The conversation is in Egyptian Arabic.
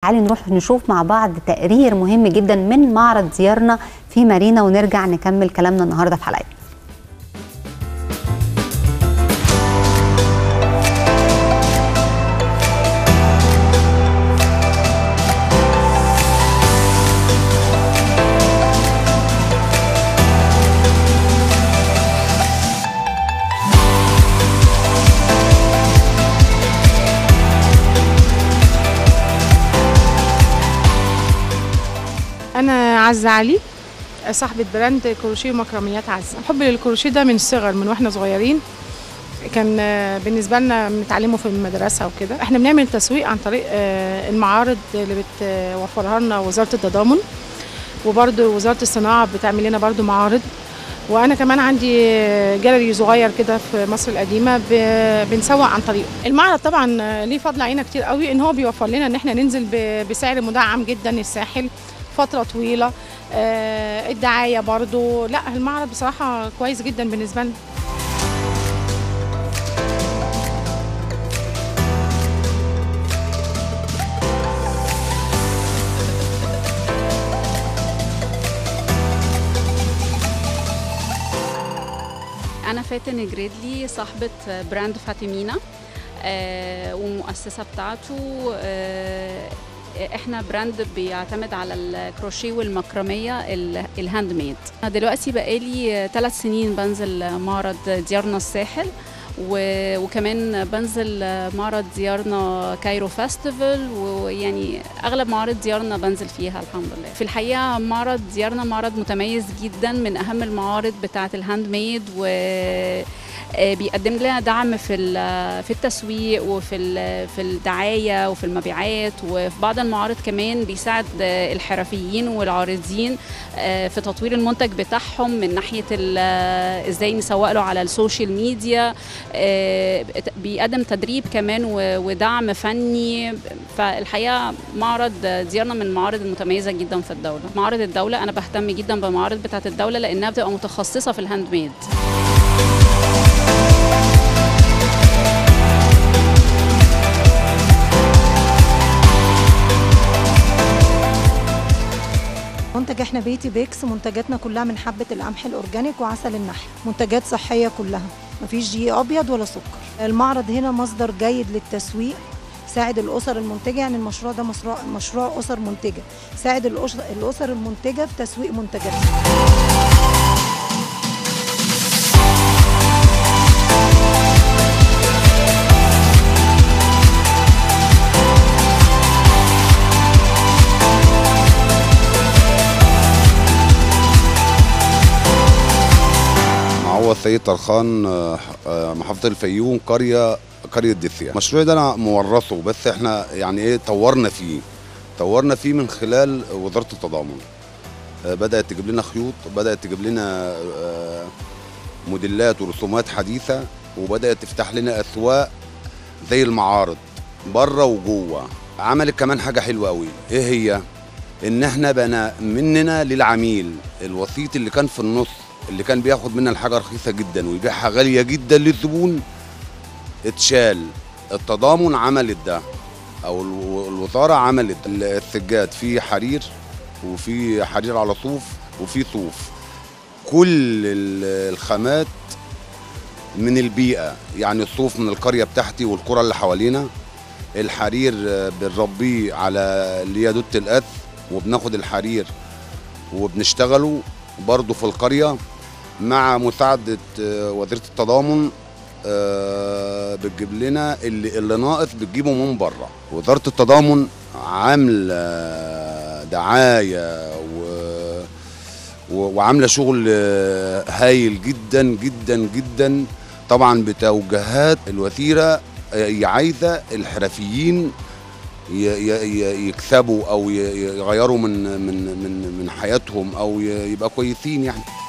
تعالي نروح نشوف مع بعض تقرير مهم جدا من معرض زيارنا في مارينا ونرجع نكمل كلامنا النهارده في حلقتنا أنا عزة علي صاحبة براند كروشيه ومكرميات عزة حبي للكروشيه ده من الصغر من واحنا صغيرين كان آه، بالنسبة لنا بنتعلمه في المدرسة وكده احنا بنعمل تسويق عن طريق آه، المعارض اللي بتوفرها لنا وزارة التضامن وبرضه وزارة الصناعة بتعمل لنا برضه معارض وانا كمان عندي جاليري صغير كده في مصر القديمه ب- بنسوق عن طريقه المعرض طبعا ليه فضل علينا كتير قوي ان هو بيوفر لنا ان احنا ننزل ب- بسعر مدعم جدا الساحل فتره طويله آه، الدعايه برضو لا المعرض بصراحه كويس جدا بالنسبه لنا أنا فاتن جريدلي صاحبة براند فاتيمينا آه، والمؤسسة بتاعته آه، احنا براند بيعتمد على الكروشيه والمكرمية ال- الهاند ميد دلوقتي بقالي ثلاث سنين بنزل معرض ديارنا الساحل و- وكمان بنزل معرض ديارنا كايرو فestival ويعني اغلب معارض ديارنا بنزل فيها الحمد لله في الحقيقه معرض ديارنا معرض متميز جدا من اهم المعارض بتاعه الهاند ميد و آه، بيقدم لنا دعم في ال- في التسويق وفي ال- في الدعايه وفي المبيعات وفي بعض المعارض كمان بيساعد آه، الحرفيين والعارضين آه، في تطوير المنتج بتاعهم من ناحيه ال- آه، ازاي نسوق له على السوشيال ميديا آه، بيقدم تدريب كمان و- ودعم فني فالحقيقه معرض ديارنا من المعارض المتميزه جدا في الدوله معارض الدوله انا بهتم جدا بمعارض بتاعه الدوله لانها بتبقى متخصصه في الهاند ميد منتج احنا بيتي بيكس منتجاتنا كلها من حبة القمح الأورجانيك وعسل النحل منتجات صحية كلها مفيش جي أبيض ولا سكر المعرض هنا مصدر جيد للتسويق ساعد الأسر المنتجة يعني المشروع ده مشروع, مشروع أسر منتجة ساعد الأس- الأسر المنتجة في تسويق منتجاتها معوض سيد طرخان آه، آه، محافظة الفيوم قرية قرية ديسيا المشروع ده أنا مورثه بس احنا يعني ايه طورنا فيه طورنا فيه من خلال وزارة التضامن آه، بدأت تجيب لنا خيوط بدأت تجيب لنا آه، موديلات ورسومات حديثة وبدأت تفتح لنا أسواق زي المعارض بره وجوه عملت كمان حاجة حلوة قوي ايه هي ان احنا بقى مننا للعميل الوسيط اللي كان في النص اللي كان بياخد منا الحاجه رخيصه جدا ويبيعها غاليه جدا للزبون اتشال التضامن عملت ده او الو- الوزاره عملت السجاد في حرير وفي حرير على صوف وفي صوف كل ال- الخامات من البيئه يعني الصوف من القريه بتاعتي والقرى اللي حوالينا الحرير آه، بنربيه على اللي هي دوت الاث وبناخد الحرير وبنشتغله برضه في القريه مع مساعده آه، وزيره التضامن آه، بتجيب لنا اللي, اللي ناقص بتجيبه من بره وزاره التضامن عامله دعايه و و- وعامله شغل آه، هايل جدا جدا جدا طبعا بتوجيهات الوزيره هي عايزه الحرفيين ي- ي- ي- يكسبوا او ي- يغيروا من من من من حياتهم او ي- يبقى كويسين يعني